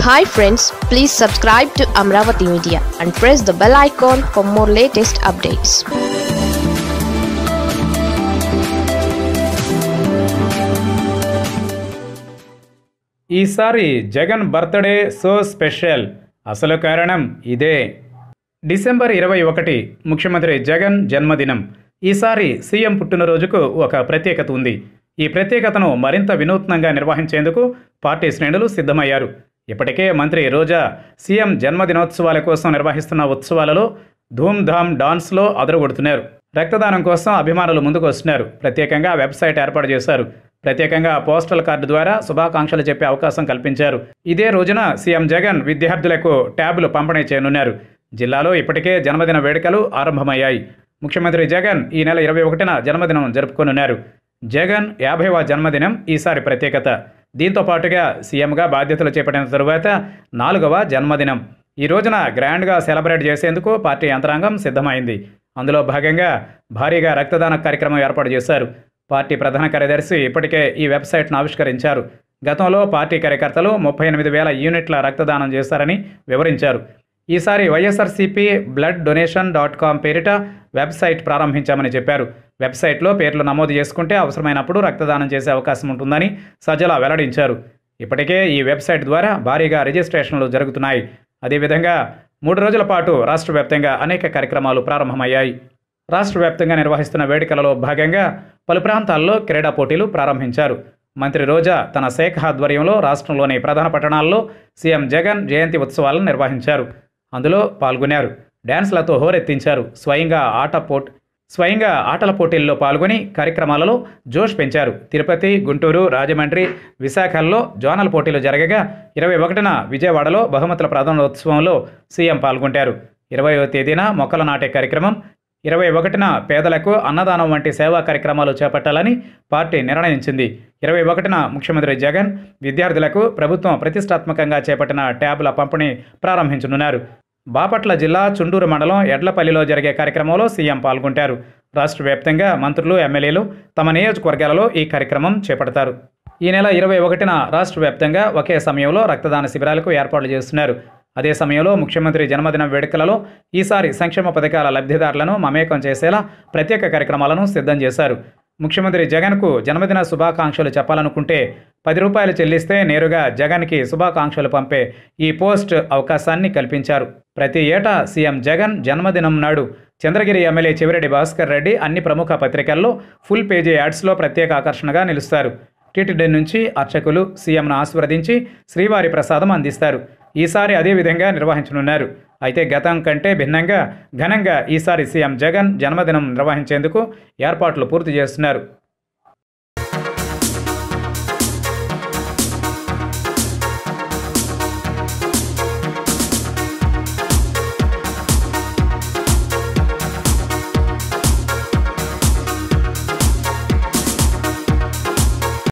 hi friends please subscribe to Amaravati media and press the bell icon for more latest updates ఈసారి Jagan birthday so special అసలు కారణం ఇదే December ఇరవై ఒకటి ముఖ్యమంత్రి జగన్ జన్మదినం ఈసారి సీఎం పుట్టినరోజుకు ఒక ప్రత్యేకత ఉంది ఈ ప్రత్యేకతను మరింత వినూత్నంగా నిర్వహించేందుకు పార్టీ శ్రేణులు సిద్ధమయ్యారు ఇప్పటికే మంత్రి రోజా సీఎం జన్మదినోత్సవాల కోసం నిర్వహిస్తున్న ఉత్సవాలలో ధూమ్ధామ్ డాన్స్లో అదరగొడుతున్నారు రక్తదానం కోసం అభిమానులు ముందుకు వస్తున్నారు ప్రత్యేకంగా వెబ్సైట్ ఏర్పాటు చేశారు ప్రత్యేకంగా పోస్టల్ కార్డు ద్వారా శుభాకాంక్షలు చెప్పే అవకాశం కల్పించారు ఇదే రోజున సీఎం జగన్ విద్యార్థులకు ట్యాబ్లు పంపిణీ చేయనున్నారు జిల్లాలో ఇప్పటికే జన్మదిన వేడుకలు ఆరంభమయ్యాయి ముఖ్యమంత్రి జగన్ ఈ నెల ఇరవై ఒకటిన జన్మదినం జరుపుకోనున్నారు జగన్ యాభైవ జన్మదినం ఈసారి ప్రత్యేకత దీంతో పాటుగా సీఎంగా బాధ్యతలు చేపట్టిన తరువాత నాలుగవ జన్మదినం ఈ రోజున గ్రాండ్గా సెలబ్రేట్ చేసేందుకు పార్టీ యంత్రాంగం సిద్ధమైంది అందులో భాగంగా భారీగా రక్తదాన కార్యక్రమం ఏర్పాటు చేశారు పార్టీ ప్రధాన కార్యదర్శి ఇప్పటికే ఈ వెబ్సైట్ను ఆవిష్కరించారు గతంలో పార్టీ కార్యకర్తలు ముప్పై ఎనిమిది వేల యూనిట్ల రక్తదానం చేశారని వివరించారు ఈసారి YSRCP blood donation dot com పేరిట వెబ్సైట్ ప్రారంభించామని చెప్పారు వెబ్సైట్లో పేర్లు నమోదు చేసుకుంటే అవసరమైనప్పుడు రక్తదానం చేసే అవకాశం ఉంటుందని సజ్జల వెల్లడించారు ఇప్పటికే ఈ వెబ్సైట్ ద్వారా భారీగా రిజిస్ట్రేషన్లు జరుగుతున్నాయి అదేవిధంగా మూడు రోజుల పాటు రాష్ట్ర వ్యాప్తంగా అనేక కార్యక్రమాలు ప్రారంభమయ్యాయి రాష్ట్ర వ్యాప్తంగా నిర్వహిస్తున్న వేడుకలలో భాగంగా పలు ప్రాంతాల్లో క్రీడా పోటీలు ప్రారంభించారు మంత్రి రోజా తన శాఖ ఆధ్వర్యంలో రాష్ట్రంలోని ప్రధాన పట్టణాల్లో సీఎం జగన్ జయంతి ఉత్సవాలను నిర్వహించారు అందులో పాల్గొన్నారు డ్యాన్స్లతో హోరెత్తించారు స్వయంగా ఆట పోట్ స్వయంగా ఆటల పోటీల్లో పాల్గొని కార్యక్రమాలలో జోష్ పెంచారు తిరుపతి గుంటూరు రాజమండ్రి విశాఖల్లో జోనల్ పోటీలు జరగగా ఇరవై ఒకటిన విజయవాడలో బహుమతుల ప్రధానోత్సవంలో సీఎం పాల్గొంటారు ఇరవయో తేదీన మొక్కలు నాటే కార్యక్రమం ఇరవై ఒకటిన పేదలకు అన్నదానం వంటి సేవా కార్యక్రమాలు చేపట్టాలని పార్టీ నిర్ణయించింది ఇరవై ఒకటిన ముఖ్యమంత్రి జగన్ విద్యార్థులకు ప్రభుత్వం ప్రతిష్టాత్మకంగా చేపట్టిన ట్యాబ్ల పంపిణీ ప్రారంభించనున్నారు బాపట్ల జిల్లా చుండూరు మండలం ఎడ్లపల్లిలో జరిగే కార్యక్రమంలో సీఎం పాల్గొంటారు రాష్ట్ర వ్యాప్తంగా మంత్రులు ఎమ్మెల్యేలు తమ నియోజకవర్గాలలో ఈ కార్యక్రమం చేపడతారు ఈ నెల ఇరవై ఒకటిన రాష్ట్ర వ్యాప్తంగా ఒకే సమయంలో రక్తదాన శిబిరాలకు ఏర్పాట్లు చేస్తున్నారు అదే సమయంలో ముఖ్యమంత్రి జన్మదిన వేడుకలలో ఈసారి సంక్షేమ పథకాల లబ్ధిదారులను మమేకం చేసేలా ప్రత్యేక కార్యక్రమాలను సిద్ధం చేశారు ముఖ్యమంత్రి జగన్కు జన్మదిన శుభాకాంక్షలు చెప్పాలనుకుంటే పది రూపాయలు చెల్లిస్తే నేరుగా జగన్కి శుభాకాంక్షలు పంపే ఈ పోస్ట్ అవకాశాన్ని కల్పించారు ప్రతి ఏటా సీఎం జగన్ జన్మదినం నాడు చంద్రగిరి ఎమ్మెల్యే చెవిరెడ్డి భాస్కర్ రెడ్డి అన్ని ప్రముఖ పత్రికల్లో ఫుల్ పేజీ యాడ్స్లో ప్రత్యేక ఆకర్షణగా నిలుస్తారు టీటీడీ నుంచి అర్చకులు సీఎంను ఆశీర్వదించి శ్రీవారి ప్రసాదం అందిస్తారు ఈసారి అదే విధంగా నిర్వహించనున్నారు అయితే గతం కంటే భిన్నంగా ఘనంగా ఈసారి సీఎం జగన్ జన్మదినం నిర్వహించేందుకు ఏర్పాట్లు పూర్తి చేస్తున్నారు